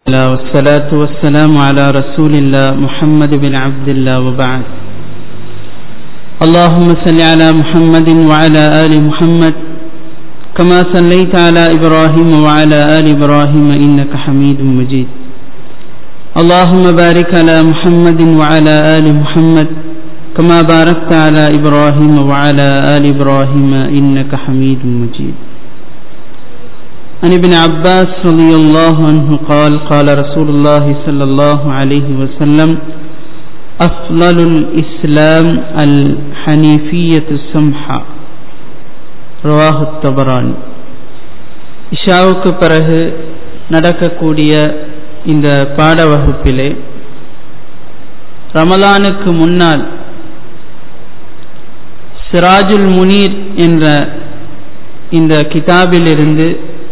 الله والصلاة والسلام على رسول الله محمد بن عبد الله وبعد اللهم صل على محمد وعلى آل محمد كما صليت على إبراهيم وعلى آل إبراهيم إنك حميد مجيد اللهم بارك على محمد وعلى آل محمد كما باركت على إبراهيم وعلى آل إبراهيم إنك حميد مجيد عن ابن عباس رضي الله عنه قال قال رسول الله صلى الله عليه وسلم أفضل الإسلام الحنيفية السمحة رواه الطبراني இஷாவுக்கு பிறகு நடக்கக்கூடிய இந்த பாட வகுப்பிலே ரமலானுக்கு முன்னால் சிராஜுல் முனீர் என்ற இந்த கிதாபிலிருந்து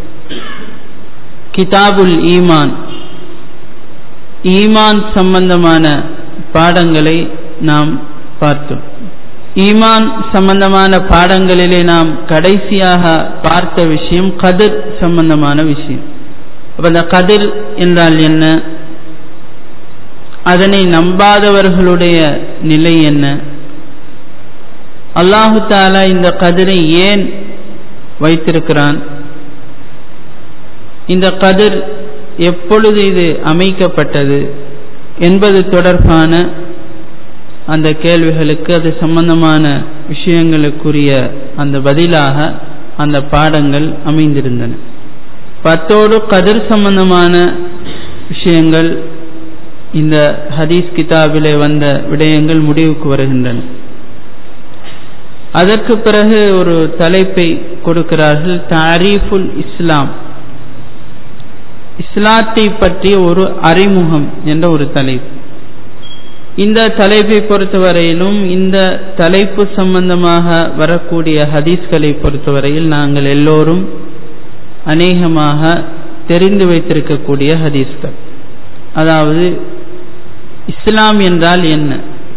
கிதாபுல் ஈமான் ஈமான் சம்பந்தமான பாடங்களை நாம் பார்த்தோம் ஈமான் சம்பந்தமான பாடங்களிலே நாம் கடைசியாக பார்த்த விஷயம் கதிர் சம்பந்தமான விஷயம் அப்போ அந்த கதிர் என்றால் என்ன அதனை நம்பாதவர்களுடைய நிலை என்ன அல்லாஹு தாலா இந்த கதிரை ஏன் வைத்திருக்கிறான் இந்த கதிர் எப்பொழுது இது அமைக்கப்பட்டது என்பது தொடர்பான அந்த கேள்விகளுக்கு அது சம்பந்தமான விஷயங்களுக்குரிய அந்த பதிலாக அந்த பாடங்கள் அமைந்திருந்தன பத்தோடு கதிர் சம்பந்தமான விஷயங்கள் இந்த ஹதீஸ் கிதாபிலே வந்த விடயங்கள் முடிவுக்கு வருகின்றன அதற்கு பிறகு ஒரு தலைப்பை கொடுக்கிறார்கள் தாரீஃபுல் இஸ்லாம் இஸ்லாத்தை பற்றிய ஒரு அறிமுகம் என்ற ஒரு தலைப்பு இந்த தலைப்பை பொறுத்தவரையிலும் இந்த தலைப்பு சம்பந்தமாக வரக்கூடிய ஹதீஸ்களை பொறுத்தவரையில் நாங்கள் எல்லோரும் அநேகமாக தெரிந்து வைத்திருக்கக்கூடிய ஹதீஸ்கள் அதாவது இஸ்லாம் என்றால் என்ன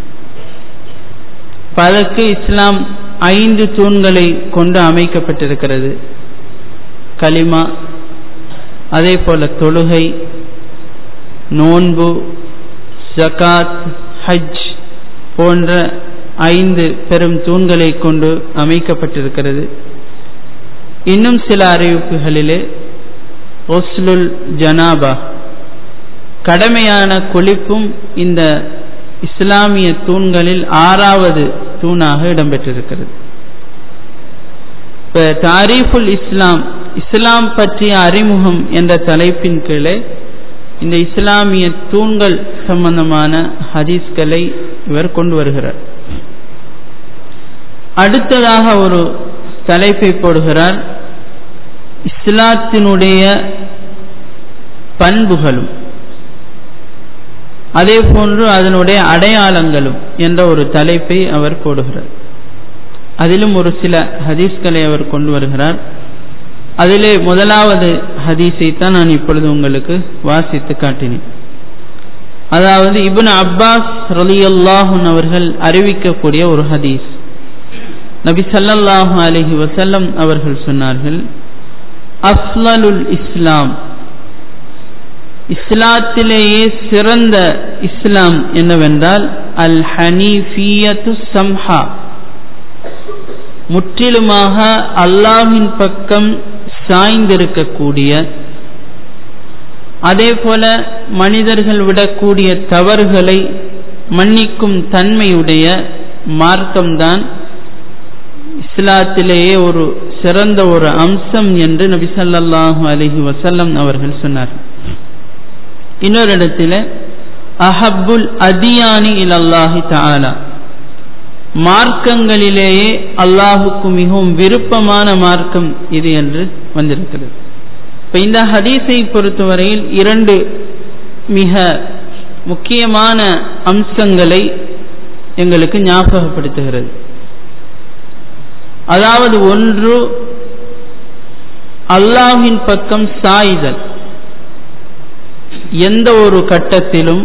அதற்கு இஸ்லாம் ஐந்து தூண்களை கொண்டு அமைக்கப்பட்டிருக்கிறது கலிமா அதே போல தொழுகை நோன்பு ஜகாத் ஹஜ் போன்ற ஐந்து பெரும் தூண்களை கொண்டு அமைக்கப்பட்டிருக்கிறது இன்னும் சில அறிவிப்புகளிலே ஒஸ்லுல் ஜனாபா கடமையான குளிப்பும் இந்த இஸ்லாமிய தூண்களில் ஆறாவது தூணாக இடம்பெற்றிருக்கிறது இப்போ தாரீஃபுல் இஸ்லாம் இஸ்லாம் பற்றிய அறிமுகம் என்ற தலைப்பின் கீழே இந்த இஸ்லாமிய தூண்கள் சம்பந்தமான ஹதீஸ்களை இவர் கொண்டு வருகிறார் அடுத்ததாக ஒரு தலைப்பை போடுகிறார் இஸ்லாத்தினுடைய பண்புகளும் அதே போன்று அதனுடைய அடையாளங்களும் என்ற ஒரு தலைப்பை அவர் போடுகிறார் அதிலும் ஒரு சில ஹதீஸ்களை அவர் கொண்டு வருகிறார் அதிலே முதலாவது ஹதீஸை தான் நான் இப்பொழுது உங்களுக்கு வாசித்து காட்டினேன் அதாவது இபுன் அப்பாஸ் ரலியல்லாஹுன் அவர்கள் அறிவிக்கக்கூடிய ஒரு ஹதீஸ் நபி சல்லல்லாஹு அலஹி வசல்லம் அவர்கள் சொன்னார்கள் அஃலலுல் இஸ்லாம் இஸ்லாத்திலேயே சிறந்த இஸ்லாம் என்னவென்றால் அல் ஹனீஃபியத்து சம்ஹா முற்றிலுமாக அல்லாஹின் பக்கம் சாய்ந்திருக்கக்கூடிய அதே போல மனிதர்கள் விடக்கூடிய தவறுகளை மன்னிக்கும் தன்மையுடைய மார்க்கம்தான் இஸ்லாத்திலேயே ஒரு சிறந்த ஒரு அம்சம் என்று நபி சல்லாஹூ அலஹி வசல்லம் அவர்கள் சொன்னார் இன்னொரு இடத்துல அஹப்புல் அதியானி இல் அல்லாஹி தாலா மார்க்கங்களிலேயே அல்லாஹுக்கு மிகவும் விருப்பமான மார்க்கம் இது என்று வந்திருக்கிறது இப்போ இந்த ஹதீஸை பொறுத்தவரையில் இரண்டு மிக முக்கியமான அம்சங்களை எங்களுக்கு ஞாபகப்படுத்துகிறது அதாவது ஒன்று அல்லாஹின் பக்கம் சாய்தல் எந்த ஒரு கட்டத்திலும்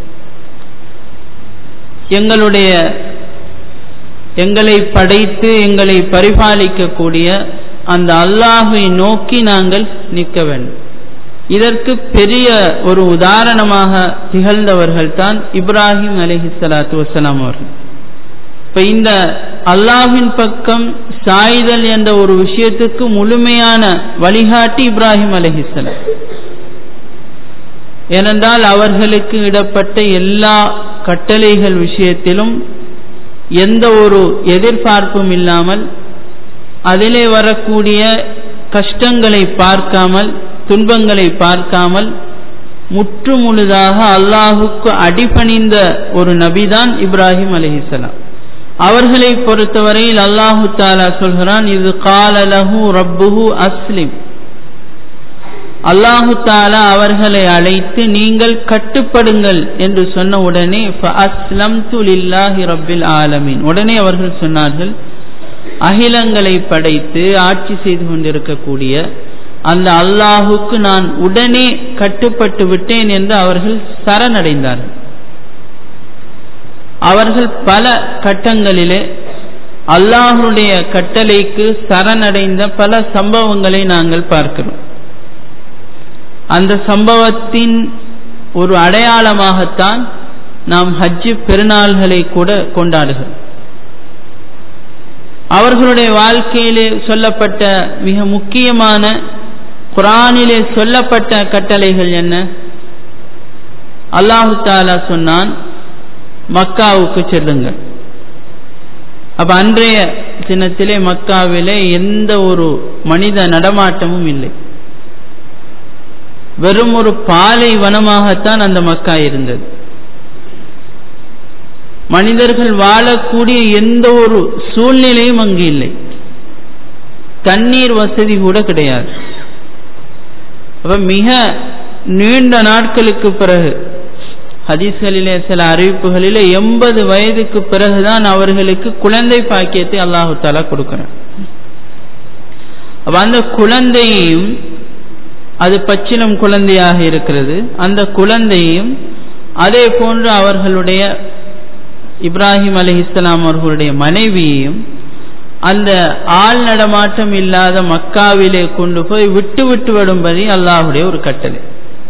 எங்களுடைய எங்களை படைத்து எங்களை பரிபாலிக்கக்கூடிய அந்த அல்லாஹை நோக்கி நாங்கள் நிற்க வேண்டும் இதற்கு பெரிய ஒரு உதாரணமாக திகழ்ந்தவர்கள் தான் இப்ராஹிம் அலஹி சலாத்து வசலாம் அவர்கள் இப்ப இந்த அல்லாஹின் பக்கம் சாய்தல் என்ற ஒரு விஷயத்துக்கு முழுமையான வழிகாட்டி இப்ராஹிம் அலஹிசலாம் ஏனென்றால் அவர்களுக்கு இடப்பட்ட எல்லா கட்டளைகள் விஷயத்திலும் எந்த ஒரு எதிர்பார்ப்பும் இல்லாமல் அதிலே வரக்கூடிய கஷ்டங்களை பார்க்காமல் துன்பங்களை பார்க்காமல் முற்று முழுதாக அல்லாஹுக்கு அடிபணிந்த ஒரு நபிதான் இப்ராஹிம் அலிஹிசலாம் அவர்களை பொறுத்தவரையில் அல்லாஹு தாலா சொல்கிறான் இது காலலஹு ரப்புஹு அஸ்லிம் அல்லாஹு தாலா அவர்களை அழைத்து நீங்கள் கட்டுப்படுங்கள் என்று சொன்ன உடனே அஸ்லம் துலில்லாஹி ரப்பில் ஆலமீன் உடனே அவர்கள் சொன்னார்கள் அகிலங்களை படைத்து ஆட்சி செய்து கொண்டிருக்கக்கூடிய அந்த அல்லாஹுக்கு நான் உடனே கட்டுப்பட்டு விட்டேன் என்று அவர்கள் சரணடைந்தார்கள் அவர்கள் பல கட்டங்களிலே அல்லாஹுடைய கட்டளைக்கு சரணடைந்த பல சம்பவங்களை நாங்கள் பார்க்கிறோம் அந்த சம்பவத்தின் ஒரு அடையாளமாகத்தான் நாம் ஹஜ்ஜு பெருநாள்களை கூட கொண்டாடுகிறோம் அவர்களுடைய வாழ்க்கையிலே சொல்லப்பட்ட மிக முக்கியமான குரானிலே சொல்லப்பட்ட கட்டளைகள் என்ன அல்லாஹு தாலா சொன்னான் மக்காவுக்கு செல்லுங்கள் அப்ப அன்றைய தினத்திலே மக்காவிலே எந்த ஒரு மனித நடமாட்டமும் இல்லை வெறும் ஒரு பாலை வனமாகத்தான் அந்த மக்கா இருந்தது மனிதர்கள் வாழக்கூடிய எந்த ஒரு சூழ்நிலையும் அங்கு இல்லை தண்ணீர் வசதி கூட கிடையாது அப்ப மிக நீண்ட நாட்களுக்கு பிறகு ஹதீஸ்களிலே சில அறிவிப்புகளிலே எண்பது வயதுக்கு பிறகுதான் அவர்களுக்கு குழந்தை பாக்கியத்தை அல்லாஹு தாலா கொடுக்கிறார் அப்ப அந்த குழந்தையையும் அது பச்சிலம் குழந்தையாக இருக்கிறது அந்த குழந்தையும் அதே போன்று அவர்களுடைய இப்ராஹிம் அலி இஸ்லாம் அவர்களுடைய மனைவியையும் அந்த ஆள் நடமாட்டம் இல்லாத மக்காவிலே கொண்டு போய் விட்டு விட்டு விடும்படி அல்லாஹுடைய ஒரு கட்டளை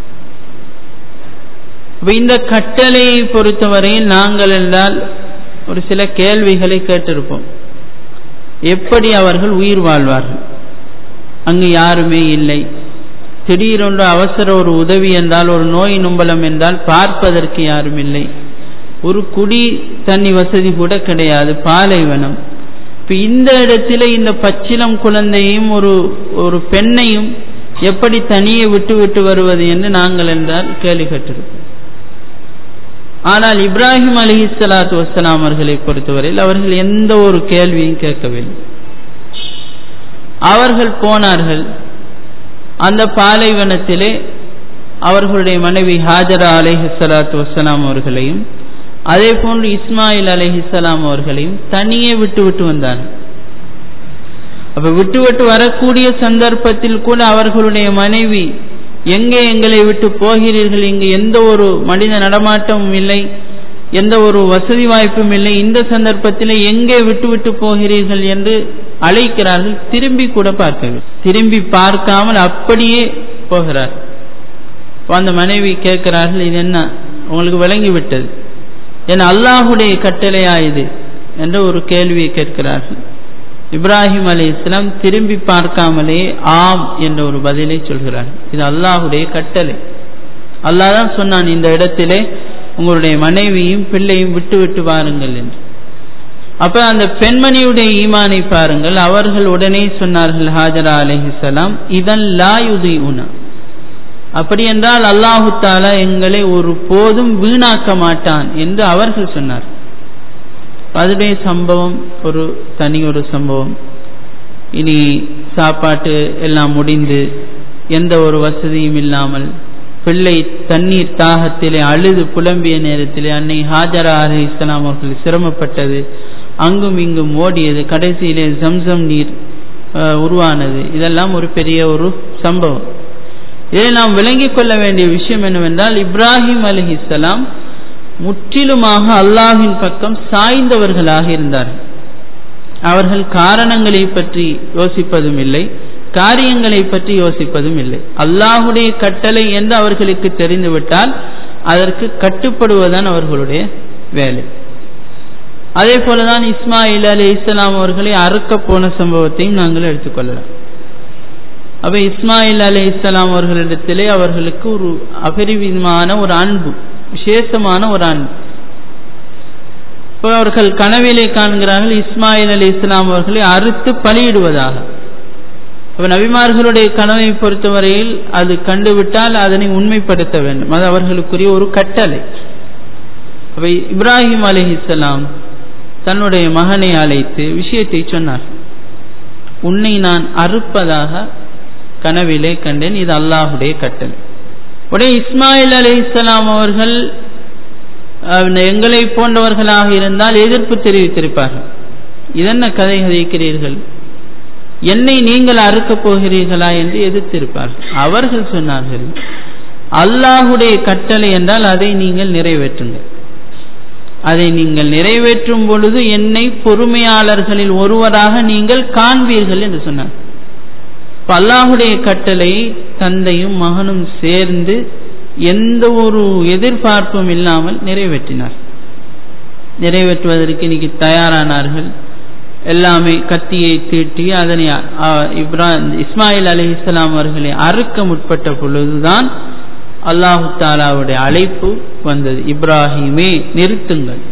இந்த கட்டளையை பொறுத்தவரையில் நாங்கள் என்றால் ஒரு சில கேள்விகளை கேட்டிருப்போம் எப்படி அவர்கள் உயிர் வாழ்வார்கள் அங்கு யாருமே இல்லை திடீரென்று அவசர ஒரு உதவி என்றால் ஒரு நோய் நும்பலம் என்றால் பார்ப்பதற்கு யாரும் இல்லை ஒரு குடி தண்ணி வசதி கூட கிடையாது பாலைவனம் இப்ப இந்த இடத்துல இந்த பச்சிலம் குழந்தையும் ஒரு ஒரு பெண்ணையும் எப்படி தனியே விட்டு விட்டு வருவது என்று நாங்கள் என்றால் கேள்வி கேட்டிருப்போம் ஆனால் இப்ராஹிம் அலி சலாத்து வசலாம் அவர்களை பொறுத்தவரையில் அவர்கள் எந்த ஒரு கேள்வியும் கேட்கவில்லை அவர்கள் போனார்கள் அந்த பாலைவனத்திலே அவர்களுடைய மனைவி ஹாஜரா அலேஹி சலாத்து வசலாம் அவர்களையும் அதே போன்று இஸ்மாயில் அலேஹிசலாம் அவர்களையும் தனியே விட்டு விட்டு வந்தார்கள் அப்ப விட்டு விட்டு வரக்கூடிய சந்தர்ப்பத்தில் கூட அவர்களுடைய மனைவி எங்கே எங்களை விட்டு போகிறீர்கள் இங்கு எந்த ஒரு மனித நடமாட்டமும் இல்லை எந்த ஒரு வசதி வாய்ப்பும் இல்லை இந்த சந்தர்ப்பத்தில் எங்கே விட்டு விட்டு போகிறீர்கள் என்று அழைக்கிறார்கள் திரும்பி கூட பார்க்கவில்லை திரும்பி பார்க்காமல் அப்படியே போகிறார் அந்த மனைவி கேட்கிறார்கள் இது என்ன உங்களுக்கு விளங்கி விட்டது என் அல்லாஹுடைய கட்டளையா இது என்ற ஒரு கேள்வியை கேட்கிறார்கள் இப்ராஹிம் அலி இஸ்லாம் திரும்பி பார்க்காமலே ஆம் என்ற ஒரு பதிலை சொல்கிறார் இது அல்லாஹுடைய கட்டளை அல்லாஹ் தான் சொன்னான் இந்த இடத்திலே உங்களுடைய மனைவியும் பிள்ளையும் விட்டு விட்டு பாருங்கள் என்று அப்ப அந்த பெண்மணியுடைய ஈமானை பாருங்கள் அவர்கள் உடனே சொன்னார்கள் ஹாஜரா அலிஹிசலாம் இதன் லா யுதி உனா அப்படி என்றால் அல்லாஹு தாலா எங்களை ஒரு போதும் வீணாக்க மாட்டான் என்று அவர்கள் சொன்னார் அதுடைய சம்பவம் ஒரு தனி ஒரு சம்பவம் இனி சாப்பாட்டு எல்லாம் முடிந்து எந்த ஒரு வசதியும் இல்லாமல் பிள்ளை தண்ணீர் தாகத்திலே அழுது புலம்பிய நேரத்திலே அன்னை ஹாஜரா அலி இஸ்லாம் அவர்கள் சிரமப்பட்டது அங்கும் இங்கும் ஓடியது கடைசியிலே ஜம்சம் நீர் உருவானது இதெல்லாம் ஒரு பெரிய ஒரு சம்பவம் இதை நாம் விளங்கிக் கொள்ள வேண்டிய விஷயம் என்னவென்றால் இப்ராஹிம் அலி இஸ்லாம் முற்றிலுமாக அல்லாஹின் பக்கம் சாய்ந்தவர்களாக இருந்தார்கள் அவர்கள் காரணங்களை பற்றி யோசிப்பதும் இல்லை காரியங்களை பற்றி யோசிப்பதும் இல்லை அல்லாஹுடைய கட்டளை என்று அவர்களுக்கு தெரிந்துவிட்டால் அதற்கு கட்டுப்படுவதுதான் அவர்களுடைய வேலை அதே போலதான் இஸ்மாயில் அலி இஸ்லாம் அவர்களை அறுக்க போன சம்பவத்தையும் நாங்கள் எடுத்துக்கொள்ளலாம் அப்ப இஸ்மாயில் அலி இஸ்லாம் அவர்களிடத்திலே அவர்களுக்கு ஒரு அபரிவிதமான ஒரு அன்பு விசேஷமான ஒரு அன்பு இப்போ அவர்கள் கனவிலே காண்கிறார்கள் இஸ்மாயில் அலி இஸ்லாம் அவர்களை அறுத்து பலியிடுவதாக அப்ப நபிமார்களுடைய கனவை பொறுத்தவரையில் அது கண்டுவிட்டால் அதனை உண்மைப்படுத்த வேண்டும் அது அவர்களுக்குரிய ஒரு கட்டளை அப்ப இப்ராஹிம் அலி இஸ்லாம் தன்னுடைய மகனை அழைத்து விஷயத்தை சொன்னார் உன்னை நான் அறுப்பதாக கனவிலே கண்டேன் இது அல்லாஹுடைய கட்டளை உடைய இஸ்மாயில் அலி இஸ்லாம் அவர்கள் எங்களை போன்றவர்களாக இருந்தால் எதிர்ப்பு தெரிவித்திருப்பார்கள் இதென்ன கதை கதைக்கிறீர்கள் என்னை நீங்கள் அறுக்கப் போகிறீர்களா என்று எதிர்த்திருப்பார்கள் அவர்கள் சொன்னார்கள் அல்லாஹுடைய கட்டளை என்றால் அதை நீங்கள் நிறைவேற்றுங்கள் அதை நீங்கள் நிறைவேற்றும் பொழுது என்னை பொறுமையாளர்களில் ஒருவராக நீங்கள் காண்பீர்கள் என்று சொன்னார் அல்லாஹுடைய கட்டளை தந்தையும் மகனும் சேர்ந்து எந்த ஒரு எதிர்பார்ப்பும் இல்லாமல் நிறைவேற்றினார் நிறைவேற்றுவதற்கு இன்னைக்கு தயாரானார்கள் எல்லாமே கத்தியை தீட்டி அதனை இப்ரா இஸ்மாயில் அலி இஸ்லாம் அவர்களை அறுக்க முற்பட்ட பொழுதுதான் அல்லாஹு தாலாவுடைய அழைப்பு வந்தது இப்ராஹிமே நிறுத்துங்கள்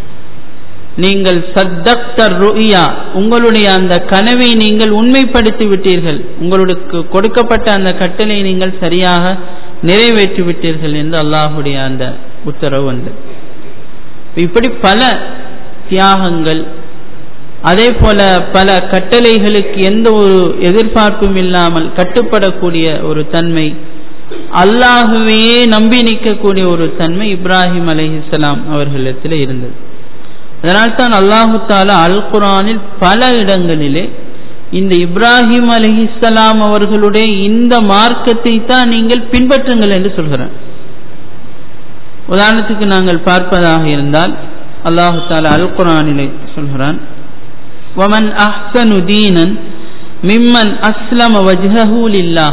நீங்கள் சத்தக்தர் ருயா உங்களுடைய அந்த கனவை நீங்கள் உண்மைப்படுத்தி விட்டீர்கள் உங்களுக்கு கொடுக்கப்பட்ட அந்த கட்டளை நீங்கள் சரியாக நிறைவேற்றி விட்டீர்கள் என்று அல்லாஹுடைய அந்த உத்தரவு வந்தது இப்படி பல தியாகங்கள் அதே போல பல கட்டளைகளுக்கு எந்த ஒரு எதிர்பார்ப்பும் இல்லாமல் கட்டுப்படக்கூடிய ஒரு தன்மை அல்லாஹுவையே நம்பி நிற்கக்கூடிய ஒரு தன்மை இப்ராஹிம் அலிஹிஸ்லாம் அவர்களிடத்தில் இருந்தது அதனால்தான் அல்லாஹு தாலா அல் குரானில் பல இடங்களிலே இந்த இப்ராஹிம் அலிஹிஸ்லாம் அவர்களுடைய இந்த மார்க்கத்தை தான் நீங்கள் பின்பற்றுங்கள் என்று சொல்கிறார் உதாரணத்துக்கு நாங்கள் பார்ப்பதாக இருந்தால் அல்லாஹு தாலா அல் குரானிலே சொல்கிறான் ومن أحسن دينا ممن أسلم وجهه لله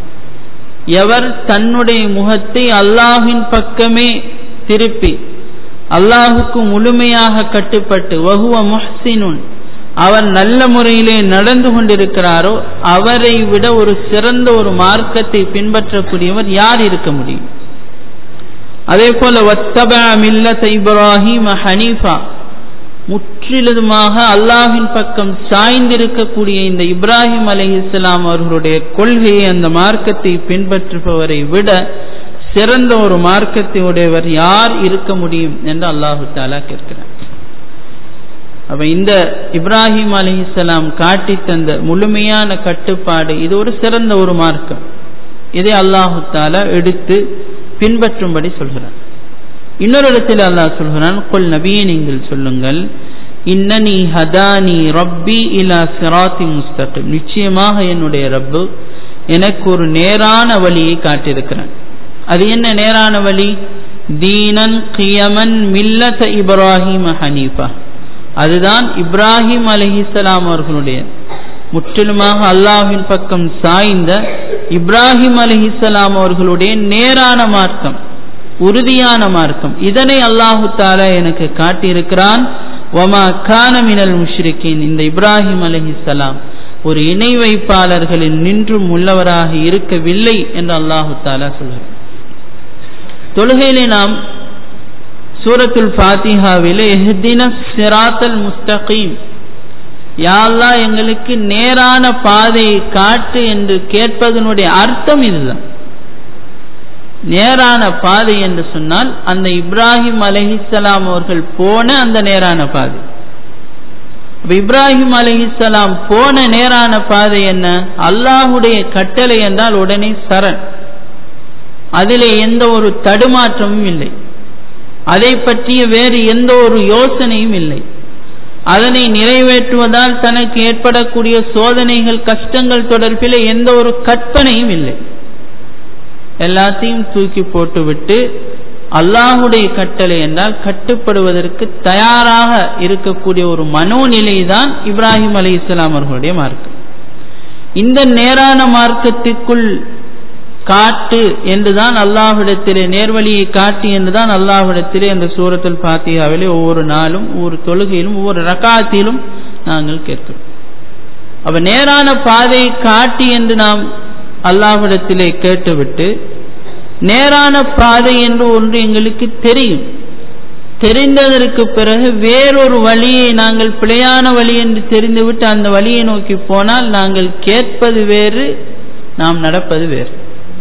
எவர் தன்னுடைய முகத்தை அல்லாஹின் பக்கமே திருப்பி அல்லாஹுக்கு முழுமையாக கட்டுப்பட்டு வகுவ முஹ்சினுன் அவர் நல்ல முறையிலே நடந்து கொண்டிருக்கிறாரோ அவரை விட ஒரு சிறந்த ஒரு மார்க்கத்தை பின்பற்றக்கூடியவர் யார் இருக்க முடியும் அதே போல வத்தபா மில்லத் இப்ராஹிம் ஹனீஃபா முற்றிலுமாக அல்லாஹின் பக்கம் சாய்ந்திருக்கக்கூடிய இந்த இப்ராஹிம் அலி இஸ்லாம் அவர்களுடைய கொள்கையை அந்த மார்க்கத்தை பின்பற்றுபவரை விட சிறந்த ஒரு மார்க்கத்தை உடையவர் யார் இருக்க முடியும் என்று அல்லாஹு தாலா கேட்கிறார் அப்ப இந்த இப்ராஹிம் அலி இஸ்லாம் காட்டி தந்த முழுமையான கட்டுப்பாடு இது ஒரு சிறந்த ஒரு மார்க்கம் இதை அல்லாஹு தாலா எடுத்து பின்பற்றும்படி சொல்கிறார் இன்னொரு இடத்தில் அல்லாஹ் சொல்கிறான் கொல் நபியே நீங்கள் சொல்லுங்கள் இன்னனி ஹதானி ரப்பி இலா சிராத்தி முஸ்தகிம் நிச்சயமாக என்னுடைய ரப்பு எனக்கு ஒரு நேரான வழியை காட்டியிருக்கிறான் அது என்ன நேரான வழி தீனன் கியமன் மில்லத இப்ராஹிம் ஹனீஃபா அதுதான் இப்ராஹிம் அலஹிசலாம் அவர்களுடைய முற்றிலுமாக அல்லாஹின் பக்கம் சாய்ந்த இப்ராஹிம் அலஹிசலாம் அவர்களுடைய நேரான மார்க்கம் உறுதியான மார்க்கம் இதனை அல்லாஹு தாலா எனக்கு காட்டியிருக்கிறான் வமா கானமினல் முஷ்ரிக்கின் இந்த இப்ராஹிம் அலஹிசலாம் ஒரு இணை வைப்பாளர்களில் நின்றும் உள்ளவராக இருக்கவில்லை என்று அல்லாஹு தாலா சொல்கிறார் தொழுகையிலே நாம் சூரத்துல் ஃபாத்திஹாவிலே எஹ்தின சிராத்தல் முஸ்தகீம் யாழ்லா எங்களுக்கு நேரான பாதையை காட்டு என்று கேட்பதனுடைய அர்த்தம் இதுதான் நேரான பாதை என்று சொன்னால் அந்த இப்ராஹிம் அலஹிசலாம் அவர்கள் போன அந்த நேரான பாதை இப்ராஹிம் அலஹிசலாம் போன நேரான பாதை என்ன அல்லாஹுடைய கட்டளை என்றால் உடனே சரண் அதிலே எந்த ஒரு தடுமாற்றமும் இல்லை அதை பற்றிய வேறு எந்த ஒரு யோசனையும் இல்லை அதனை நிறைவேற்றுவதால் தனக்கு ஏற்படக்கூடிய சோதனைகள் கஷ்டங்கள் தொடர்பில் எந்த ஒரு கற்பனையும் இல்லை எல்லாத்தையும் தூக்கி போட்டுவிட்டு அல்லாஹுடைய கட்டளை என்றால் கட்டுப்படுவதற்கு தயாராக இருக்கக்கூடிய ஒரு மனோநிலை தான் இப்ராஹிம் அலி இஸ்லாம் அவர்களுடைய மார்க்கம் இந்த நேரான மார்க்கத்திற்குள் காட்டு என்றுதான் அல்லாஹ்விடத்திலே நேர்வழியை காட்டு என்றுதான் அல்லாஹ்விடத்திலே அந்த சூரத்துல் பாத்தியாவிலே ஒவ்வொரு நாளும் ஒவ்வொரு தொழுகையிலும் ஒவ்வொரு ரகாத்திலும் நாங்கள் கேட்கிறோம் அப்ப நேரான பாதையை காட்டி என்று நாம் அல்லாஹ்விடத்திலே கேட்டுவிட்டு நேரான பாதை என்று ஒன்று எங்களுக்கு தெரியும் தெரிந்ததற்கு பிறகு வேறொரு வழியை நாங்கள் பிழையான வழி என்று தெரிந்துவிட்டு அந்த வழியை நோக்கி போனால் நாங்கள் கேட்பது வேறு நாம் நடப்பது வேறு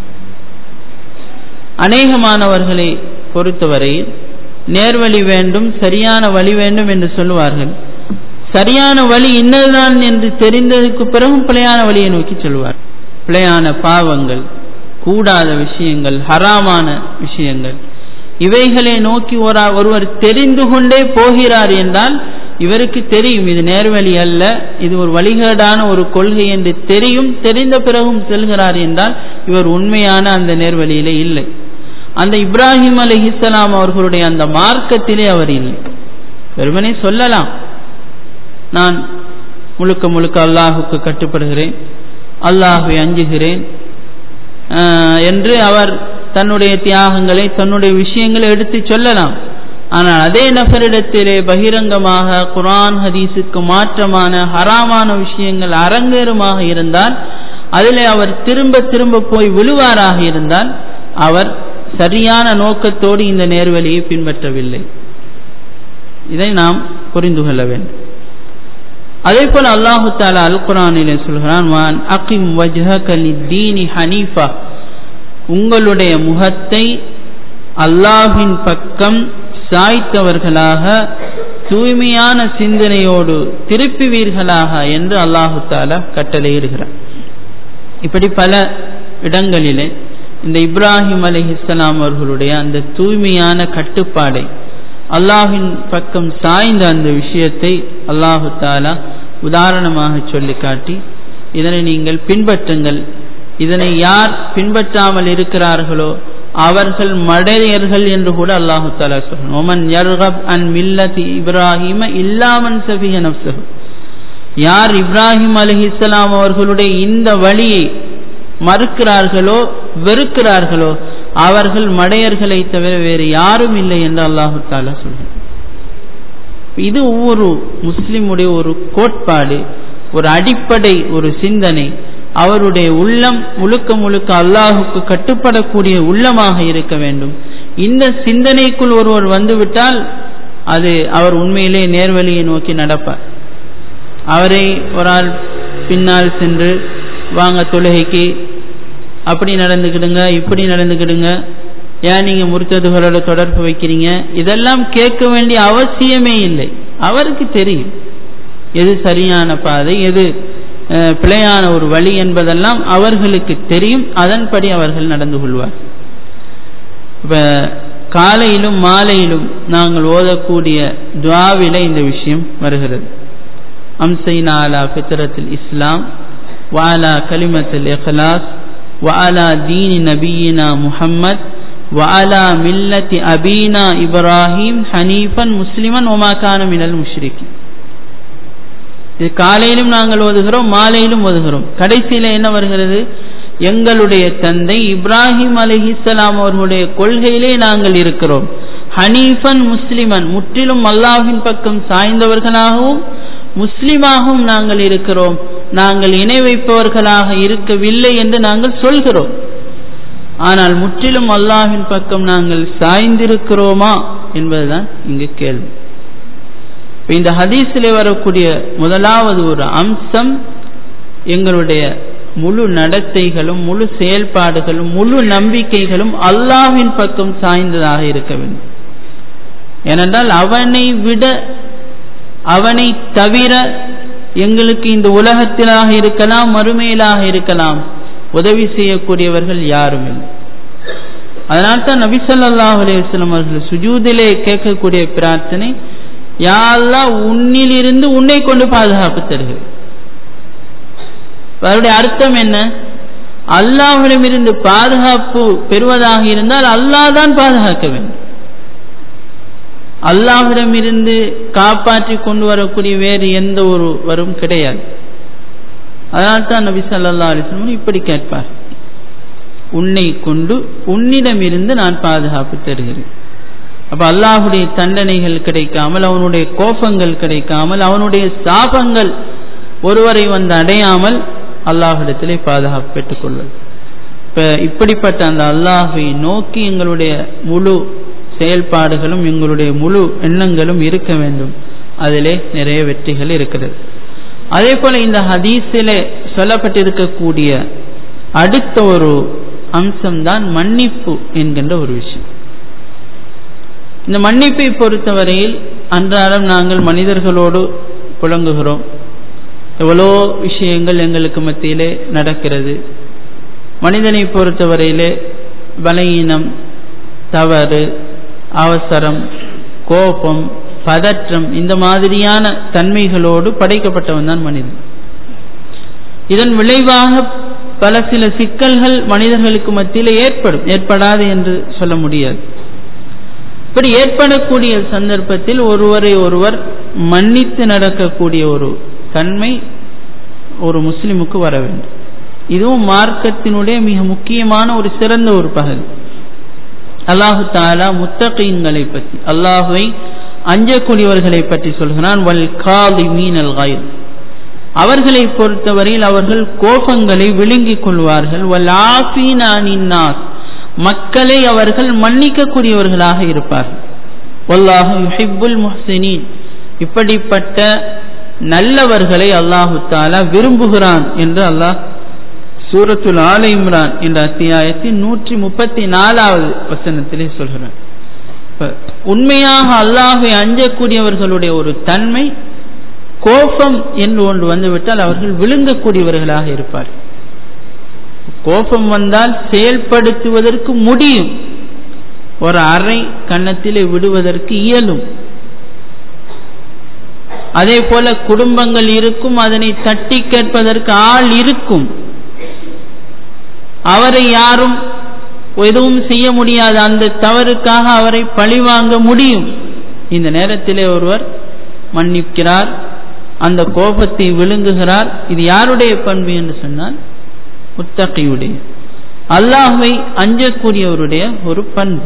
அநேகமானவர்களை பொறுத்தவரையில் நேர்வழி வேண்டும் சரியான வழி வேண்டும் என்று சொல்லுவார்கள் சரியான வழி இன்னதுதான் என்று தெரிந்ததற்கு பிறகும் பிழையான வழியை நோக்கி சொல்வார் பிழையான பாவங்கள் கூடாத விஷயங்கள் ஹராமான விஷயங்கள் இவைகளை நோக்கி ஒரு ஒருவர் தெரிந்து கொண்டே போகிறார் என்றால் இவருக்கு தெரியும் இது நேர்வழி அல்ல இது ஒரு வழிகேடான ஒரு கொள்கை என்று தெரியும் தெரிந்த பிறகும் செல்கிறார் என்றால் இவர் உண்மையான அந்த நேர்வழியிலே இல்லை அந்த இப்ராஹிம் அலி இஸ்லாம் அவர்களுடைய அந்த மார்க்கத்திலே அவர் இல்லை வெறுமனே சொல்லலாம் நான் முழுக்க முழுக்க அல்லாஹுக்கு கட்டுப்படுகிறேன் அல்லாஹுவை அஞ்சுகிறேன் என்று அவர் தன்னுடைய தியாகங்களை தன்னுடைய விஷயங்களை எடுத்து சொல்லலாம் ஆனால் அதே நபரிடத்திலே பகிரங்கமாக குரான் ஹதீஸுக்கு மாற்றமான ஹராமான விஷயங்கள் அரங்கேறுமாக இருந்தால் அதிலே அவர் திரும்ப திரும்ப போய் விழுவாராக இருந்தால் அவர் சரியான நோக்கத்தோடு இந்த நேர்வழியை பின்பற்றவில்லை இதை நாம் புரிந்து கொள்ள வேண்டும் அதே போல அல்லாஹு தாலா அல் குரானிலே சொல்கிறான் வான் அகிம் வஜ்ஹக லித்தீனி ஹனீஃபா உங்களுடைய முகத்தை அல்லாஹின் பக்கம் சாய்த்தவர்களாக தூய்மையான சிந்தனையோடு திருப்புவீர்களாக என்று அல்லாஹு தாலா கட்டளையிடுகிறார் இப்படி பல இடங்களிலே இந்த இப்ராஹிம் அலி இஸ்லாம் அவர்களுடைய அந்த தூய்மையான கட்டுப்பாடை அல்லாஹின் பக்கம் சாய்ந்த அந்த விஷயத்தை அல்லாஹு தாலா உதாரணமாக சொல்லி காட்டி இதனை நீங்கள் பின்பற்றுங்கள் இதனை யார் பின்பற்றாமல் இருக்கிறார்களோ அவர்கள் மடையர்கள் என்று கூட அல்லாஹு தாலா சொல்றான் ஒமன் யர்கப் அன் மில்லதி இப்ராஹிம இல்லாமன் சபிக நப்சஹு யார் இப்ராஹிம் அலி இஸ்லாம் அவர்களுடைய இந்த வழியை மறுக்கிறார்களோ வெறுக்கிறார்களோ அவர்கள் மடையர்களை தவிர வேறு யாரும் இல்லை என்று அல்லாஹு தாலா சொல்கிறார் இது ஒவ்வொரு முஸ்லிமுடைய ஒரு கோட்பாடு ஒரு அடிப்படை ஒரு சிந்தனை அவருடைய உள்ளம் முழுக்க முழுக்க அல்லாஹுக்கு கட்டுப்படக்கூடிய உள்ளமாக இருக்க வேண்டும் இந்த சிந்தனைக்குள் ஒருவர் வந்துவிட்டால் அது அவர் உண்மையிலே நேர்வழியை நோக்கி நடப்பார் அவரை ஒரு ஆள் பின்னால் சென்று வாங்க தொழுகைக்கு அப்படி நடந்துக்கிடுங்க இப்படி நடந்துக்கிடுங்க ஏன் நீங்க முர்த்ததுகளோட தொடர்பு வைக்கிறீங்க இதெல்லாம் கேட்க வேண்டிய அவசியமே இல்லை அவருக்கு தெரியும் எது சரியான பாதை எது பிழையான ஒரு வழி என்பதெல்லாம் அவர்களுக்கு தெரியும் அதன்படி அவர்கள் நடந்து கொள்வார் இப்ப காலையிலும் மாலையிலும் நாங்கள் ஓதக்கூடிய துவாவில இந்த விஷயம் வருகிறது அம்சைனா அலா ஃபித்ரத்தில் இஸ்லாம் வாலா கலிமத்தில் இഖ்லாஸ் وعلى دين نبينا محمد وعلى ملة أبينا إبراهيم حنيفا مسلما وما كان من المشركين இது காலையிலும் நாங்கள் ஓதுகிறோம் மாலையிலும் ஓதுகிறோம் கடைசியில என்ன வருகிறது எங்களுடைய தந்தை இப்ராஹிம் அலிஹிஸ்லாம் அவர்களுடைய கொள்கையிலே நாங்கள் இருக்கிறோம் ஹனீஃபன் முஸ்லிமன் முற்றிலும் அல்லாஹின் பக்கம் சாய்ந்தவர்களாகவும் முஸ்லிமாகவும் நாங்கள் இருக்கிறோம் நாங்கள் இணை வைப்பவர்களாக இருக்கவில்லை என்று நாங்கள் சொல்கிறோம் ஆனால் முற்றிலும் அல்லாஹின் பக்கம் நாங்கள் சாய்ந்திருக்கிறோமா என்பதுதான் இங்கு கேள்வி இந்த ஹதீஸிலே வரக்கூடிய முதலாவது ஒரு அம்சம் எங்களுடைய முழு நடத்தைகளும் முழு செயல்பாடுகளும் முழு நம்பிக்கைகளும் அல்லாஹ்வின் பக்கம் சாய்ந்ததாக இருக்க வேண்டும் ஏனென்றால் அவனை விட அவனை தவிர எங்களுக்கு இந்த உலகத்திலாக இருக்கலாம் மறுமையிலாக இருக்கலாம் உதவி செய்யக்கூடியவர்கள் யாரும் இல்லை அதனால்தான் நபிசல்லாஹ் அலையம் அவர்கள் சுஜூதிலே கேட்கக்கூடிய பிரார்த்தனை யாரெல்லாம் உன்னிலிருந்து உன்னை கொண்டு பாதுகாப்பு தருகிறது அதனுடைய அர்த்தம் என்ன அல்லாஹிடமிருந்து பாதுகாப்பு பெறுவதாக இருந்தால் அல்லாஹ் தான் பாதுகாக்க வேண்டும் அல்லாஹிடமிருந்து காப்பாற்றி கொண்டு வரக்கூடிய வேறு எந்த ஒரு வரும் கிடையாது அதனால் தான் நபி சல்லா அலிஸ்லம் இப்படி கேட்பார் உன்னை கொண்டு உன்னிடமிருந்து நான் பாதுகாப்பு தருகிறேன் அப்ப அல்லாஹுடைய தண்டனைகள் கிடைக்காமல் அவனுடைய கோபங்கள் கிடைக்காமல் அவனுடைய சாபங்கள் ஒருவரை வந்து அடையாமல் அல்லாஹிடத்திலே பாதுகாப்பு பெற்றுக்கொள்வது இப்ப இப்படிப்பட்ட அந்த அல்லாஹை நோக்கி எங்களுடைய முழு செயல்பாடுகளும் எங்களுடைய முழு எண்ணங்களும் இருக்க வேண்டும் அதிலே நிறைய வெற்றிகள் இருக்கிறது அதே போல இந்த ஹதீஸிலே சொல்லப்பட்டிருக்கக்கூடிய அடுத்த ஒரு அம்சம்தான் மன்னிப்பு என்கின்ற ஒரு விஷயம் இந்த மன்னிப்பை பொறுத்தவரையில் அன்றாடம் நாங்கள் மனிதர்களோடு புழங்குகிறோம் எவ்வளோ விஷயங்கள் எங்களுக்கு மத்தியிலே நடக்கிறது மனிதனை பொறுத்தவரையிலே பலகீனம் தவறு அவசரம் கோபம் பதற்றம் இந்த மாதிரியான தன்மைகளோடு படைக்கப்பட்டவன் தான் மனிதன் இதன் விளைவாக பல சில சிக்கல்கள் மனிதர்களுக்கு மத்தியில் ஏற்படும் ஏற்படாது என்று சொல்ல முடியாது இப்படி ஏற்படக்கூடிய சந்தர்ப்பத்தில் ஒருவரை ஒருவர் மன்னித்து நடக்கக்கூடிய ஒரு தன்மை ஒரு முஸ்லிமுக்கு வர வேண்டும் இதுவும் மார்க்கத்தினுடைய மிக முக்கியமான ஒரு சிறந்த ஒரு பகுதி அல்லாஹு தாலா முத்தகீன்களை பற்றி அல்லாஹுவை அஞ்சக்கூடியவர்களை பற்றி சொல்கிறான் வல் காலி மீனல் காயில் அவர்களை பொறுத்தவரையில் அவர்கள் கோபங்களை விழுங்கிக் கொள்வார்கள் வல் ஆஃபீனாஸ் மக்களை அவர்கள் மன்னிக்கக்கூடியவர்களாக இருப்பார்கள் வல்லாஹு யுஹிப்புல் முஹ்சினீன் இப்படிப்பட்ட நல்லவர்களை அல்லாஹு தாலா விரும்புகிறான் என்று அல்லாஹ் சூரத்துல் ஆல இம்ரான் என்ற அத்தியாயத்தின் நூற்றி முப்பத்தி நாலாவது வசனத்திலே சொல்கிறான் உண்மையாக அல்லாஹை அஞ்சக்கூடியவர்களுடைய ஒரு தன்மை கோபம் என்று ஒன்று வந்துவிட்டால் அவர்கள் விழுங்கக்கூடியவர்களாக இருப்பார் கோபம் வந்தால் செயல்படுத்துவதற்கு முடியும் ஒரு அறை கன்னத்திலே விடுவதற்கு இயலும் அதே போல குடும்பங்கள் இருக்கும் அதனை தட்டி கேட்பதற்கு ஆள் இருக்கும் அவரை யாரும் எதுவும் செய்ய முடியாது அந்த தவறுக்காக அவரை பழிவாங்க முடியும் இந்த நேரத்திலே ஒருவர் மன்னிக்கிறார் அந்த கோபத்தை விழுங்குகிறார் இது யாருடைய பண்பு என்று சொன்னால் முத்தகையுடைய அல்லாஹுவை அஞ்சக்கூடியவருடைய ஒரு பண்பு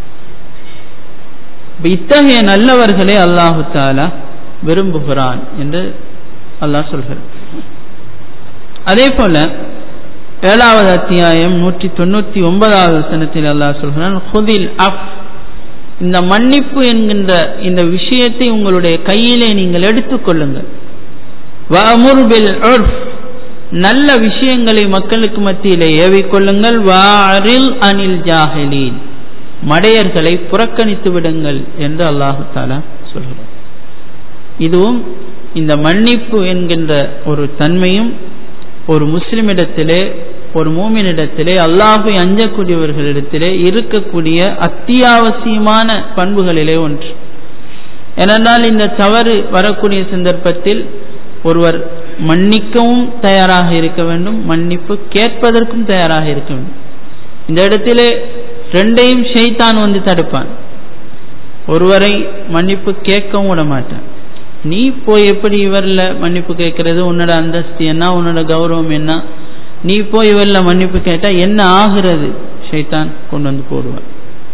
இத்தகைய நல்லவர்களே அல்லாஹு தாலா விரும்புகிறான் என்று அல்லாஹ் சொல்கிறார் அதே போல ஏழாவது அத்தியாயம் நூற்றி தொண்ணூத்தி ஒன்பதாவது வசனத்தில் அல்லாஹ் சொல்கிறான் ஹுதில் அஃப் இந்த மன்னிப்பு என்கின்ற இந்த விஷயத்தை உங்களுடைய கையிலே நீங்கள் எடுத்துக்கொள்ளுங்கள் வமுர்பில் நல்ல விஷயங்களை மக்களுக்கு மத்தியிலே ஏவிக்கொள்ளுங்கள் வாரில் அனில் ஜாஹிலீன் மடையர்களை புறக்கணித்து விடுங்கள் என்று அல்லாஹு தாலா சொல்கிறார் இதுவும் இந்த மன்னிப்பு என்கின்ற ஒரு தன்மையும் ஒரு முஸ்லிமிடத்திலே ஒரு மூமினிடத்திலே அல்லாஹை அஞ்சக்கூடியவர்களிடத்திலே இருக்கக்கூடிய அத்தியாவசியமான பண்புகளிலே ஒன்று ஏனென்றால் இந்த தவறு வரக்கூடிய சந்தர்ப்பத்தில் ஒருவர் மன்னிக்கவும் தயாராக இருக்க வேண்டும் மன்னிப்பு கேட்பதற்கும் தயாராக இருக்க வேண்டும் இந்த இடத்திலே ரெண்டையும் ஷெய்தான் வந்து தடுப்பான் ஒருவரை மன்னிப்பு கேட்கவும் விட மாட்டான் நீ போய் எப்படி இவரில் மன்னிப்பு கேட்கறது உன்னோட அந்தஸ்து என்ன உன்னோட கௌரவம் என்ன நீ போய் இவரில் மன்னிப்பு கேட்டா என்ன ஆகிறது ஷைத்தான் கொண்டு வந்து போடுவான்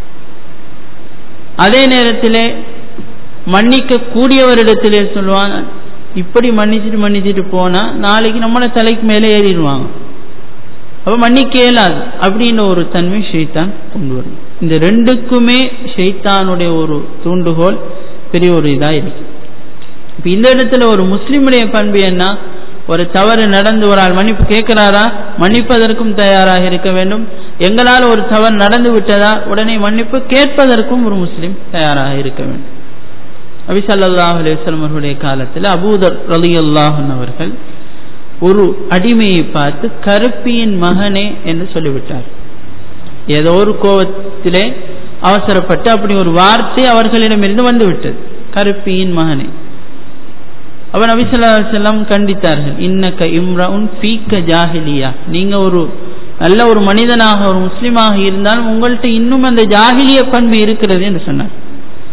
அதே நேரத்திலே மன்னிக்க கூடியவரிடத்திலே சொல்லுவான் இப்படி மன்னிச்சுட்டு மன்னிச்சுட்டு போனா நாளைக்கு நம்மள தலைக்கு மேலே ஏறிடுவாங்க அப்ப மன்னிக்க இயலாது அப்படின்ற ஒரு தன்மை ஷெய்தான் கொண்டு வரும் இந்த ரெண்டுக்குமே ஷெய்தானுடைய ஒரு தூண்டுகோல் பெரிய ஒரு இதா இருக்கு இப்ப இந்த இடத்துல ஒரு முஸ்லிமுடைய பண்பு என்ன ஒரு தவறு நடந்து ஒரு ஆள் மன்னிப்பு கேட்கிறாரா மன்னிப்பதற்கும் தயாராக இருக்க வேண்டும் எங்களால் ஒரு தவறு நடந்து விட்டதா உடனே மன்னிப்பு கேட்பதற்கும் ஒரு முஸ்லிம் தயாராக இருக்க வேண்டும் அபிசல்லாஹ் அலிஸ்லாம் அவர்களுடைய காலத்தில் அபூதர் ரலி அல்லாஹன் அவர்கள் ஒரு அடிமையை பார்த்து கருப்பியின் மகனே என்று சொல்லிவிட்டார் ஏதோ ஒரு கோபத்திலே அவசரப்பட்டு அப்படி ஒரு வார்த்தை அவர்களிடமிருந்து வந்துவிட்டது கருப்பியின் மகனே அவன் நபிசல்லா செல்லம் கண்டித்தார்கள் இன்னக்க இம்ரவுன் ஃபீக்க ஜாஹிலியா நீங்க ஒரு நல்ல ஒரு மனிதனாக ஒரு முஸ்லீமாக இருந்தாலும் உங்கள்கிட்ட இன்னும் அந்த ஜாகிலிய பண்பு இருக்கிறது என்று சொன்னார்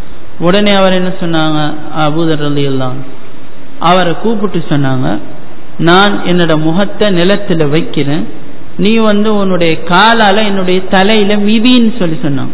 உடனே அவர் என்ன சொன்னாங்க அபூதர் அலி எல்லாம் அவரை கூப்பிட்டு சொன்னாங்க நான் என்னோட முகத்தை நிலத்துல வைக்கிறேன் நீ வந்து உன்னுடைய காலால என்னுடைய தலையில மிதின்னு சொல்லி சொன்னான்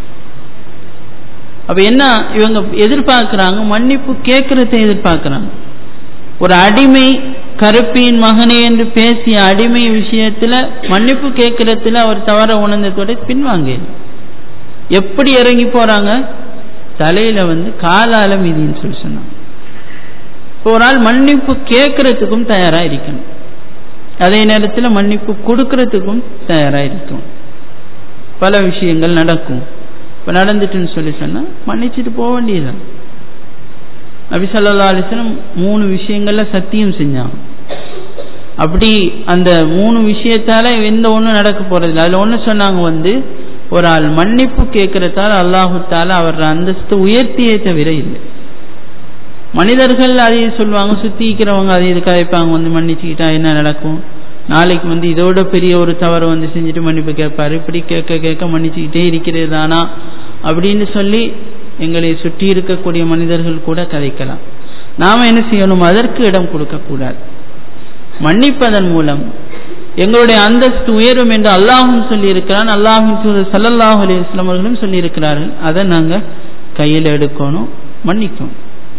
அப்ப என்ன இவங்க எதிர்பார்க்கிறாங்க மன்னிப்பு கேட்கறதை எதிர்பார்க்கிறாங்க ஒரு அடிமை கருப்பியின் மகனே என்று பேசிய அடிமை விஷயத்துல மன்னிப்பு கேட்கறதுல அவர் தவற உணர்ந்ததோட பின்வாங்க எப்படி இறங்கி போறாங்க தலையில வந்து காலால மிதின்னு சொல்லி சொன்னாங்க ஒரு ஆள் மன்னிப்பு கேட்கறதுக்கும் தயாரா இருக்கணும் அதே நேரத்தில் மன்னிப்பு கொடுக்கறதுக்கும் தயாரா இருக்கும் பல விஷயங்கள் நடக்கும் இப்போ நடந்துட்டுன்னு சொல்லி சொன்னா மன்னிச்சுட்டு போக வேண்டியதுதான் நபி சொல்லா அலிஸ்லம் மூணு விஷயங்கள்ல சத்தியம் செஞ்சாங்க அப்படி அந்த மூணு விஷயத்தால எந்த ஒன்றும் நடக்க போறதில்லை அதுல ஒன்று சொன்னாங்க வந்து ஒரு ஆள் மன்னிப்பு கேட்கறதால அல்லாஹு தால அவர் அந்தஸ்து உயர்த்தியே தவிர இல்லை மனிதர்கள் அதையே சொல்லுவாங்க சுத்திக்கிறவங்க அதை இது கதைப்பாங்க வந்து மன்னிச்சுக்கிட்டா என்ன நடக்கும் நாளைக்கு வந்து இதோட பெரிய ஒரு தவறை வந்து செஞ்சுட்டு மன்னிப்பு கேட்பாரு இப்படி கேட்க கேட்க மன்னிச்சுக்கிட்டே இருக்கிறது தானா அப்படின்னு சொல்லி எங்களை சுற்றி இருக்கக்கூடிய மனிதர்கள் கூட கதைக்கலாம் நாம என்ன செய்யணும் அதற்கு இடம் கொடுக்க கூடாது மன்னிப்பதன் மூலம் எங்களுடைய அந்தஸ்து உயரும் என்று அல்லாஹும் சொல்லி இருக்கிறான் அல்லாஹும் தூதர் சல்லல்லாஹு அலி இஸ்லாம் அவர்களும் சொல்லி இருக்கிறார்கள் அதை நாங்க கையில் எடுக்கணும் மன்னிக்கணும்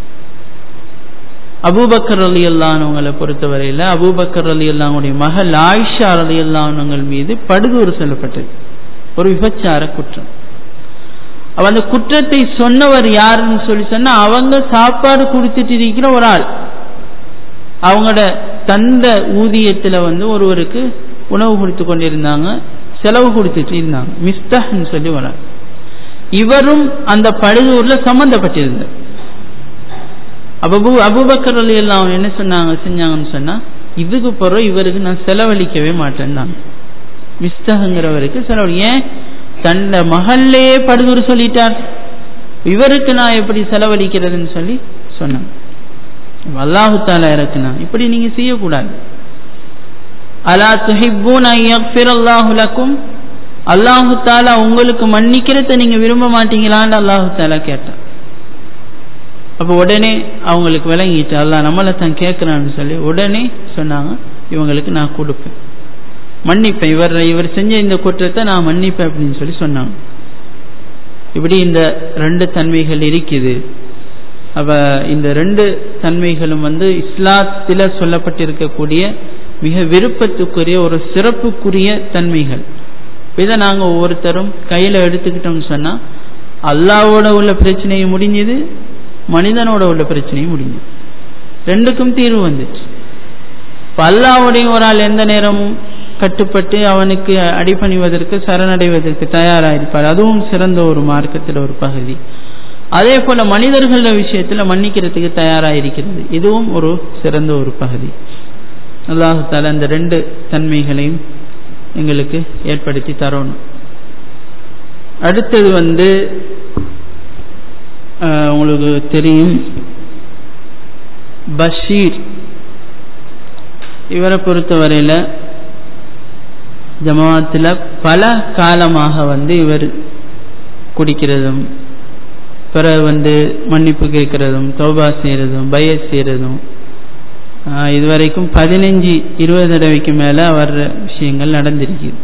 அபூபக்கர் அலி அல்லானவங்களை பொறுத்தவரையில் அபூபக்கர் அலி அல்லாவுடைய மகள் ஆயிஷா அலி அல்லானவங்கள் மீது படுதூறு சொல்லப்பட்டது ஒரு விபச்சார குற்றம் அவ அந்த குற்றத்தை சொன்னவர் யாருன்னு சொல்லி சொன்னா அவங்க சாப்பாடு கொடுத்துட்டு இருக்கிற ஒரு ஆள் அவங்களோட தந்த ஊதியத்துல வந்து ஒருவருக்கு உணவு கொடுத்து கொண்டிருந்தாங்க செலவு கொடுத்துட்டு இருந்தாங்க மிஸ்தஹ்னு சொல்லி வர இவரும் அந்த படுதூர்ல சம்பந்தப்பட்டிருந்தார் அபு அபுபக்கர் அலி எல்லாம் என்ன சொன்னாங்க செஞ்சாங்கன்னு சொன்னா இதுக்கு பிறகு இவருக்கு நான் செலவழிக்கவே மாட்டேன்னாங்க மிஸ்தகங்கிறவருக்கு செலவழி ஏன் தன்னை மகள்லே படுதூர் சொல்லிட்டார் இவருக்கு நான் எப்படி செலவழிக்கிறதுன்னு சொல்லி சொன்னாங்க அல்லாஹு தாலா இறக்குனா இப்படி நீங்க செய்யக்கூடாது அலா துஹிப்பூன் அல்லாஹு லக்கும் அல்லாஹு தாலா உங்களுக்கு மன்னிக்கிறத நீங்க விரும்ப மாட்டீங்களான்னு அல்லாஹு தாலா கேட்டான் அப்போ உடனே அவங்களுக்கு விளங்கிட்டு அல்லா நம்மளை தான் கேட்குறான்னு சொல்லி உடனே சொன்னாங்க இவங்களுக்கு நான் கொடுப்பேன் மன்னிப்பேன் இவர் இவர் செஞ்ச இந்த குற்றத்தை நான் மன்னிப்பேன் அப்படின்னு சொல்லி சொன்னாங்க இப்படி இந்த ரெண்டு தன்மைகள் இருக்குது அப்ப இந்த ரெண்டு தன்மைகளும் வந்து இஸ்லாத்தில் சொல்லப்பட்டிருக்கக்கூடிய மிக விருப்பத்துக்குரிய ஒரு சிறப்புக்குரிய தன்மைகள் இதை நாங்கள் ஒவ்வொருத்தரும் கையில் எடுத்துக்கிட்டோம்னு சொன்னால் அல்லாவோட உள்ள பிரச்சனையும் முடிஞ்சது மனிதனோட உள்ள பிரச்சனையும் முடிஞ்சது ரெண்டுக்கும் தீர்வு வந்துச்சு இப்போ அல்லாவுடைய ஒரு ஆள் எந்த நேரமும் கட்டுப்பட்டு அவனுக்கு அடிபணிவதற்கு சரணடைவதற்கு தயாராயிருப்பார் அதுவும் சிறந்த ஒரு மார்க்கத்தில் ஒரு பகுதி அதே போல மனிதர்கள விஷயத்துல மன்னிக்கிறதுக்கு தயாராயிருக்கிறது இதுவும் ஒரு சிறந்த ஒரு பகுதி அல்லாஹால அந்த ரெண்டு தன்மைகளையும் எங்களுக்கு ஏற்படுத்தி தரணும் அடுத்தது வந்து உங்களுக்கு தெரியும் பஷீர் இவரை பொறுத்தவரையில் ஜமாத்தில் பல காலமாக வந்து இவர் குடிக்கிறதும் பிறகு வந்து மன்னிப்பு கேட்கறதும் தௌபா செய்கிறதும் பய செய்கிறதும் இதுவரைக்கும் பதினஞ்சு இருபது தடவைக்கு மேலே வர்ற விஷயங்கள் நடந்திருக்குது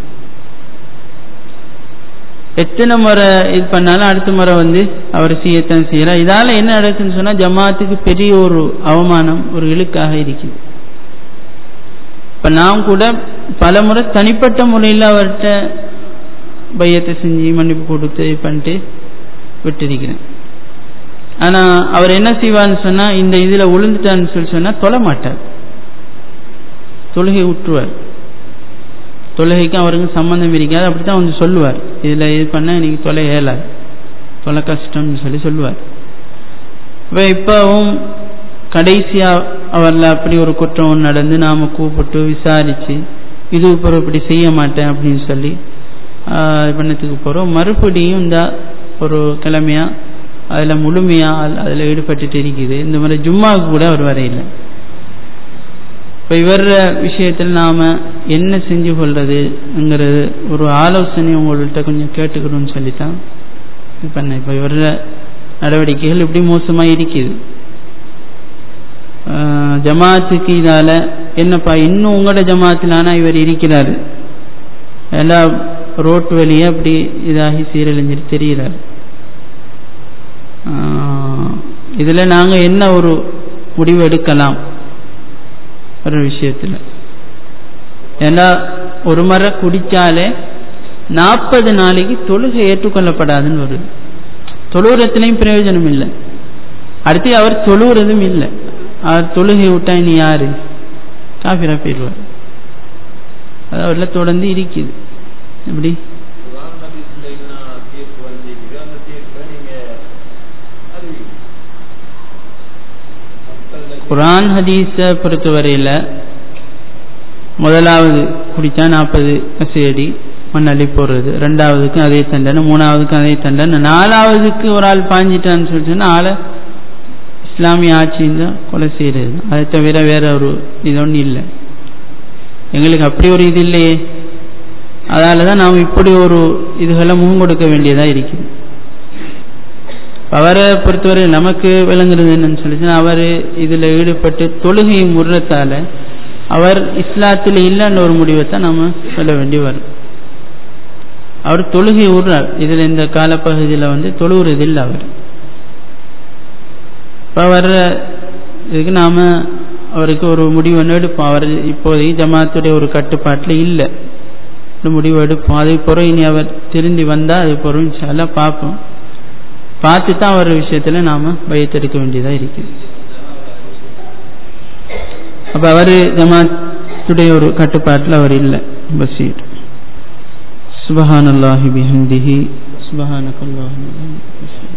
எத்தனை முறை இது பண்ணாலும் அடுத்த முறை வந்து அவர் செய்யத்தான் செய்யலாம் இதால என்ன நடக்குதுன்னு சொன்னா ஜமாத்துக்கு பெரிய ஒரு அவமானம் ஒரு இழுக்காக இருக்குது இப்ப நான் கூட பல முறை தனிப்பட்ட முறையில் அவர்கிட்ட பையத்தை செஞ்சு மன்னிப்பு கொடுத்து பண்ணிட்டு விட்டிருக்கிறேன் ஆனா அவர் என்ன செய்வார்னு சொன்னா இந்த இதுல விழுந்துட்டான்னு சொல்லி சொன்னா தொலை மாட்டார் தொழுகை விட்டுருவார் தொழுகைக்கும் அவருக்கு சம்பந்தம் இருக்காது அப்படித்தான் வந்து சொல்லுவார் இதுல இது பண்ண இன்னைக்கு தொலை ஏலாது தொலை கஷ்டம்னு சொல்லி சொல்லுவார் இப்போ இப்பவும் கடைசியா அவர்ல அப்படி ஒரு குற்றம் நடந்து நாம கூப்பிட்டு விசாரிச்சு இது இப்போ இப்படி செய்ய மாட்டேன் அப்படின்னு சொல்லி பண்ணத்துக்கு போறோம் மறுபடியும் இந்த ஒரு கிழமையா அதுல முழுமையா அதுல ஈடுபட்டுட்டு இருக்குது இந்த மாதிரி ஜும்மாவுக்கு கூட அவர் வரையில்லை இப்போ இவர் விஷயத்தில் நாம என்ன செஞ்சு கொள்றதுங்கிறது ஒரு ஆலோசனை உங்கள்கிட்ட கொஞ்சம் கேட்டுக்கணும்னு சொல்லித்தான் இது பண்ணேன் இப்போ இவர நடவடிக்கைகள் இப்படி மோசமாக இருக்குது ஆஹ், ஜமாத்துக்கு இதால என்னப்பா இன்னும் உங்களோட ஜமாத்திலானா இவர் இருக்கிறாரு எல்லாம் ரோட்டு வழியே அப்படி இதாகி சீரழிஞ்சிட்டு தெரிகிறார் இதில் நாங்கள் என்ன ஒரு முடிவு எடுக்கலாம் ஒரு விஷயத்தில் ஏன்னா ஒரு முறை குடித்தாலே நாற்பது நாளைக்கு தொழுகை ஏற்றுக்கொள்ளப்படாதுன்னு வருது தொழுகிறதுலையும் பிரயோஜனம் இல்லை அடுத்து அவர் தொழுகிறதும் இல்லை அவர் தொழுகை விட்டா இனி யாரு காஃபிரா போயிடுவார் அது அவரில் தொடர்ந்து இருக்குது எப்படி குர்ஆன் ஹதீஸ்ல என்ன தீர்ப்பு வந்திருக்குது அந்த தீர்ப்பை நீங்க அறிவிங்க மக்கள்ல குரான் ஹதீஸை பொறுத்தவரையில் முதலாவது குடித்தா நாற்பது கசையடி மண்ணள்ளி போடுறது ரெண்டாவதுக்கு அதே தண்டனை மூணாவதுக்கு அதே தண்டனை நாலாவதுக்கு ஒரு ஆள் பாஞ்சிட்டான்னு சொல்லி சொன்னா ஆளை இஸ்லாமிய ஆட்சியும் தான் கொலை செய்கிறது அதை தவிர வேற ஒரு இது ஒன்றும் இல்லை எங்களுக்கு அப்படி ஒரு இது இல்லையே அதால தான் நாம் இப்படி ஒரு இதுகளை முகம் கொடுக்க வேண்டியதாக இருக்குது அவரை பொறுத்தவரை நமக்கு விளங்குறது என்னன்னு சொல்லிச்சுன்னா அவர் இதில் ஈடுபட்டு தொழுகை முறத்தால அவர் இஸ்லாத்தில் இல்லைன்ற ஒரு முடிவை தான் நம்ம சொல்ல வேண்டி வரும் அவர் தொழுகை விடுறார் இதில் இந்த காலப்பகுதியில் வந்து தொழுகிறது இல்லை அவர் இப்போ வர்ற இதுக்கு நாம் அவருக்கு ஒரு முடிவு ஒன்று எடுப்போம் அவர் இப்போதைக்கு ஜமாத்துடைய ஒரு கட்டுப்பாட்டில் இல்லை ஒரு முடிவு எடுப்போம் அது பிறகு இனி அவர் திரும்பி வந்தால் அது பிறகு இன்ஷால்லாம் பார்ப்போம் பார்த்து தான் அவர் விஷயத்தில் நாம் பயத்தெடுக்க வேண்டியதாக இருக்குது அப்போ அவர் ஜமாத்துடைய ஒரு கட்டுப்பாட்டில் அவர் இல்லை பசீர் சுபஹானல்லாஹி பிஹம்திஹி சுபஹானக்கல்லாஹி